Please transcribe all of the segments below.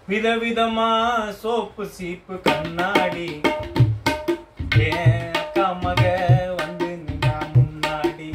விதவிதமா சோப்பு சீப்பு கண்ணாடி ஏன் அக்கா மக வந்து நின்னா முன்னாடி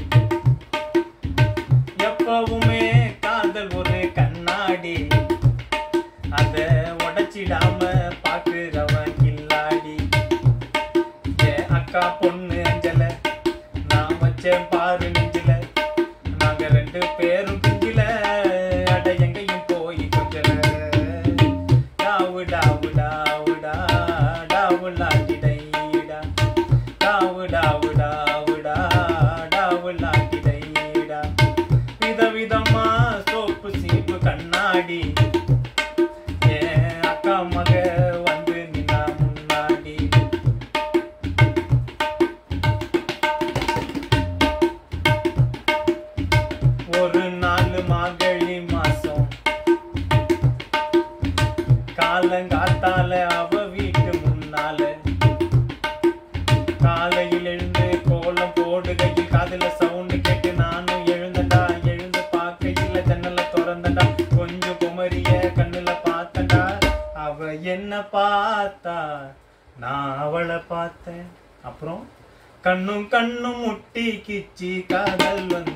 எப்பவுமே காதல் ஒரு கண்ணாடி அத உடைச்சிடாம பாக்குறவன் கில்லாடி என் அக்கா பொண்ணு அஞ்சல நான் வச்சேன் பாரு நெஞ்சில நாங்க ரெண்டு பேரும் பிஞ்சில அட எங்கேயும் போய் கொஞ்சல டாவு டாவு டாவு டா டாவு லாட்டி டைடா டாவு டாவு டாவு டா டாவு லாட்டி டைடா விதவிதமா சோப்பு சீப்பு கண்ணாடி என் அக்கா மக வந்து நின்னா முன்னாடி ஒரு நாலு மார்கழி மாசம் காலங்காத்தால அவ வீட்டு முன்னால காலையில் எழுந்து கோலம் போடுகையில் காதுல சவுண்டு கேட்டு நானும் எழுந்தடா எழுந்து பார்க்கையில் ஜன்னல திறந்தடா கொஞ்சம் குமரிய கண்ணுல பார்த்தடா அவ என்ன பார்த்தா நான் அவளை பார்த்தேன் அப்புறம் கண்ணும் கண்ணும் முட்டி கிச்சி காதல் வந்து